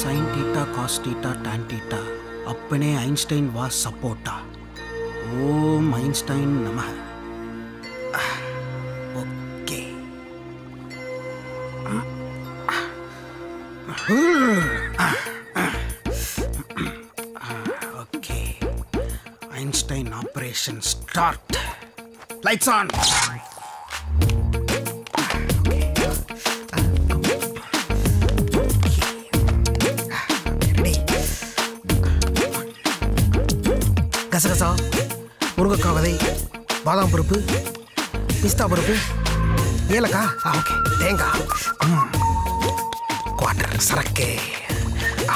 Sign theta cos theta tan theta அப்பனே Einstein வா சப்போட்டா ஓம் ஐன்ஸ்டைன் நம okay okay Einstein operation start lights on கசகசா முருங்கைக்காய் விதை பாதாம் பருப்பு பிஸ்தா பருப்பு ஏலக்காய் ஆ ஓகே தேங்காய் ம். குவாட்டர் சரக்கு ஆ.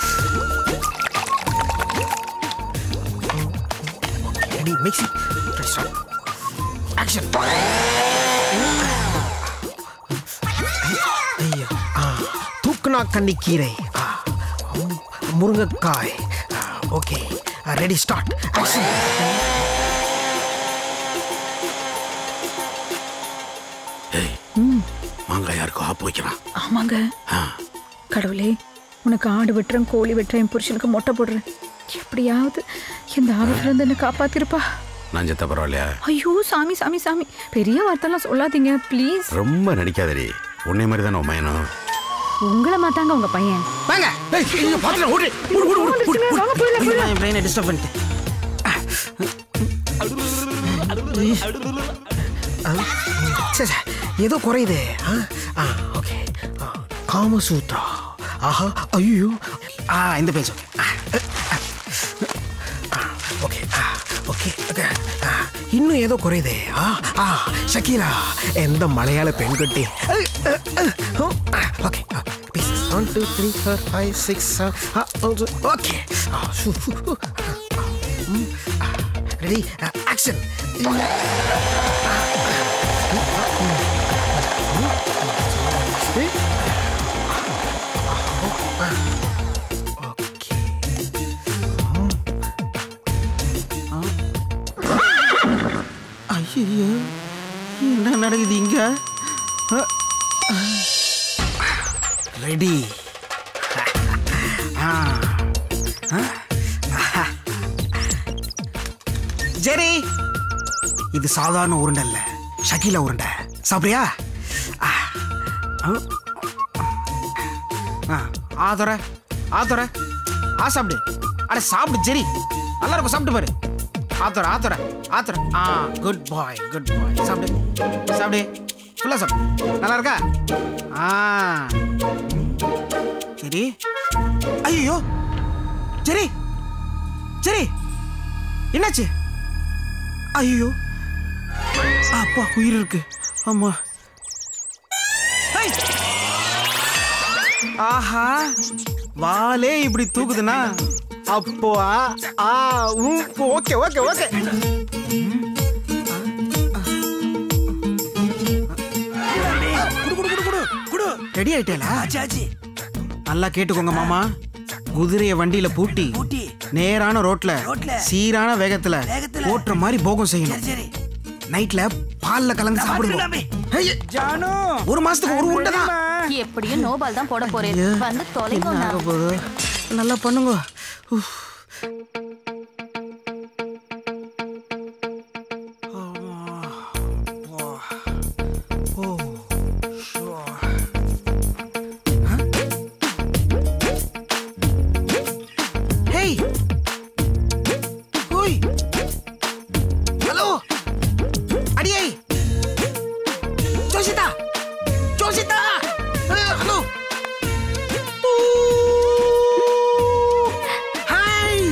ரெடி மிக்ஸி ஆக்ஷன் ஐயா ஆ தூக்குனா கன்னிக்கீரை ஆ ம், முருங்கைக்காய் ஓகே ரெடி ஸ்டார்ட் ஆக்ஷன் மாங்காய் யாருக்கும் ஆப்பு வைக்கிறான் ஆமாங்க கடவுளே உனக்கு ஆடு வெட்டுறேன் கோழி வெட்டுறேன் என் புருஷனுக்கு மொட்டை போடுறேன் எப்படியாவது இந்த ஆபத்துல இருந்து என்ன காப்பாத்திருப்பா நான் செத்த பரவாயில்லையா ஐயோ சாமி சாமி சாமி பெரிய வார்த்தைலாம் சொல்லாதீங்க ப்ளீஸ் ரொம்ப நடிக்காதடி உன்னை மாதிரி தானே உமையனும் உங்களை மாத்தாங்க உங்க பையன் வாங்க ஏய், ஐயோ, பாத்துடா, ஓடு, ஓடு, ஓடு, ஓடு, ஓடு, ஓடு. என் பிரெயினை டிஸ்டர்ப் பண்ணிட்டு சே சே, ஏதோ குறையுது ஆ ஆ ஓகே ஆ, காமசூத்ரா ஆஹா ஐயோ ஆ இந்த பேஜ் ஓகே ஓகே ஆ ஓகே ஓகே ஆ, இன்னும் ஏதோ குறையுதே ஆ ஆ ஷக்கீலா எந்த மலையாள பெண்குட்டி okay pieces one two three four five six okay ready action okay ஐயோ என்ன நடக்குது இங்க ரெடி ஜெரி இது சாதாரண உருண்டை இல்ல ஷக்கீலா உருண்டை சாப்பிடுறியா ஆ. ஆ, ஆதர ஆதர ஆ சாப்பிடு அட சாப்பிடு ஜெரி நல்லா இருக்கும் சாப்பிட்டு பாரு ஆத்தர ஆத்தர ஆத்தர ஆ குட் பாய் குட் பாய் சாப்பிடு சாப்பிடு ஃபுல்லாக சாப்பிடு நல்லா இருக்கா ஆ சரி ஐயோ சரி சரி என்னாச்சு ஐயோ அப்பா உயிர் இருக்கு ஆமா ஐ! ஆஹா வாலே இப்படி தூக்குதுன்னா அப்போ ஆ ஆ உம், ஓகே ஓகே ஓகே ரெடி ஆயிட்டேலா நல்லா கேட்டுக்கோங்க மாமா குதிரைய வண்டியில பூட்டி நேரான ரோட்ல சீரான வேகத்துல ஓட்டுற மாதிரி போகம் செய்யணும் நைட்ல பால்ல கலந்து சாப்பிடுவோம் ஐயே, ஒரு மாசத்துக்கு ஒரு உருண்டை தான் எப்படியும் நோபால் தான் போட போறேன் ஐயா, வந்து தொலைங்க என்ன ஆக போகுது? நல்லா பண்ணுங்க உஃப். ஆமா. ஓ. ஓ. ஷோ. ஆ? ஹேய் ஓய் ஹலோ அடியே ஜோசிதா ஜோசிதா ஹலோ ஹாய்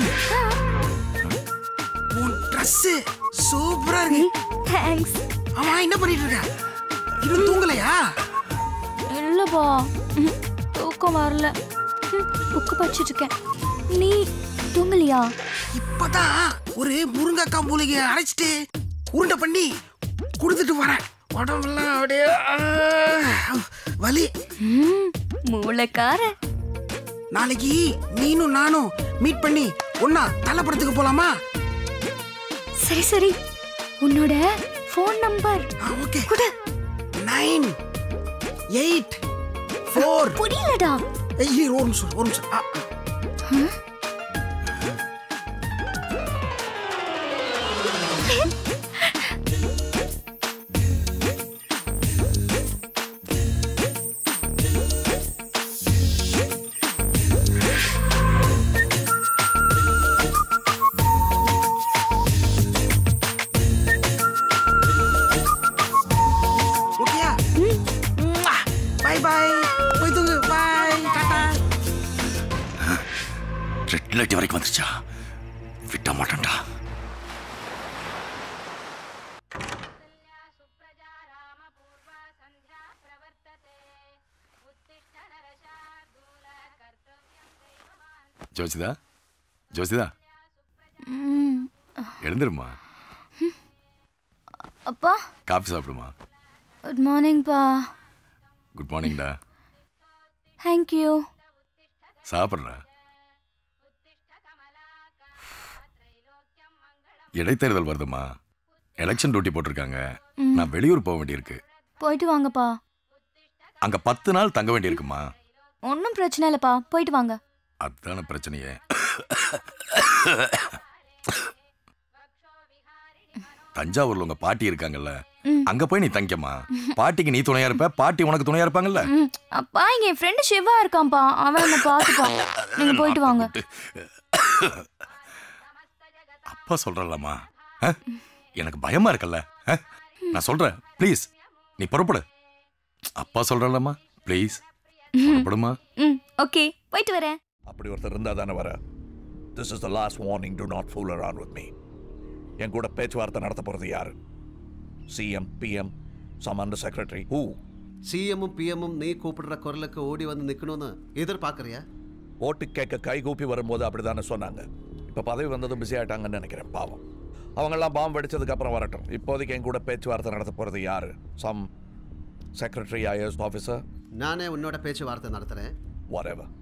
உன் ட்ரெஸ் சூப்பரா இருக்கு தேங்க்ஸ் ஆமா என்ன பண்ணிட்டு இருக்க இன்னும் தூங்கலையா இல்லப்பா ம், தூக்கம் வரல புக்கு படிச்சிட்டு இருக்கேன் நீ தூங்கலையா இப்பதான் ஒரு முருங்கைக்காய் மூலிகையை அரைச்சிட்டு உருண்டை பண்ணி கொடுத்துட்டு வரேன் உடம்பெல்லாம் அப்படியே ஆ, வலி ம், மூளைக்கார நாளைக்கு நீனும் நானும் மீட் பண்ணி ஒன்னா தலைப்படத்துக்கு போலாமா சரி சரி உன்னோட ஃபோன் நம்பர் ஓகே கொடு நைன் எயிட் ஃபோர் புரியலடா ஐயே ஒரு நிமிஷம் ஒரு நிமிஷம் ஆ, ஆ. ஓகேயா பை பை போய் தூங்கு பை டாடா ரெட் லைட் வரைக்கும் வந்துருச்சா விட்ட மாட்டேன்டா ஜோசிதா ஜோசிதா ம், எழுந்துருமா அப்பா காஃபி சாப்பிடுமா குட் மார்னிங்ப்பா குட் மார்னிங்டா தேங்க்யூ சாப்பிட்றா இடைத்தேர்தல் வருதுமா எலெக்ஷன் டியூட்டி போட்டிருக்காங்க நான் வெளியூர் போக வேண்டியிருக்கு போயிட்டு வாங்கப்பா அங்க பத்து நாள் தங்க வேண்டியிருக்குமா ஒன்றும் பிரச்சனை இல்லைப்பா போயிட்டு வாங்க அதுதானே பிரச்சனையே தஞ்சாவூர்ல உங்க பாட்டி இருக்காங்கல்ல ம். அங்க போய் நீ தங்கிக்கமா பாட்டிக்கு நீ துணையா இருப்ப பாட்டி உனக்கு துணையா இருப்பாங்கல்ல ம், அப்பா இங்க என் ஃப்ரெண்டு சிவா இருக்கான்ப்பா அவன் என்ன பார்த்துப்பான் நீங்க போயிட்டு வாங்க அப்பா சொல்றல்லம்மா அஹ்? எனக்கு பயமா இருக்கல்ல அஹ்? நான் சொல்றேன் ப்ளீஸ் நீ புறப்படு அப்பா சொல்றல்லம்மா ப்ளீஸ் புறப்படுமா ம் ஓகே போயிட்டு வரேன் அப்படி ஒருத்தர் இருந்தா தானே வர this is the last warning to not fool around with me என் கூட பேச்சுவார்த்தை நடத்த போறது யாரு CM PM some under secretary who சிஎம்மும் பிஎம்மும் நீ கூப்பிடுற குரலுக்கு ஓடி வந்து நிக்கணும்னு எதிர்பார்க்கறியா ஓட்டு கேட்க கை கூப்பி வரும்போது அப்படிதானே சொன்னாங்க இப்போ பதவி வந்ததும் பிஸி ஆயிட்டாங்கன்னு நினைக்கிறேன் பாவம் அவங்கெல்லாம் பாம்பு வெடிச்சதுக்கு அப்புறம் வரட்டும் இப்போதைக்கு என் கூட பேச்சுவார்த்தை நடத்த போறது யாரு சம் செக்ரட்டரி ஐஎஸ் ஆஃபீஸர் நானே உன்னோட பேச்சுவார்த்தை நடத்துறேன் whatever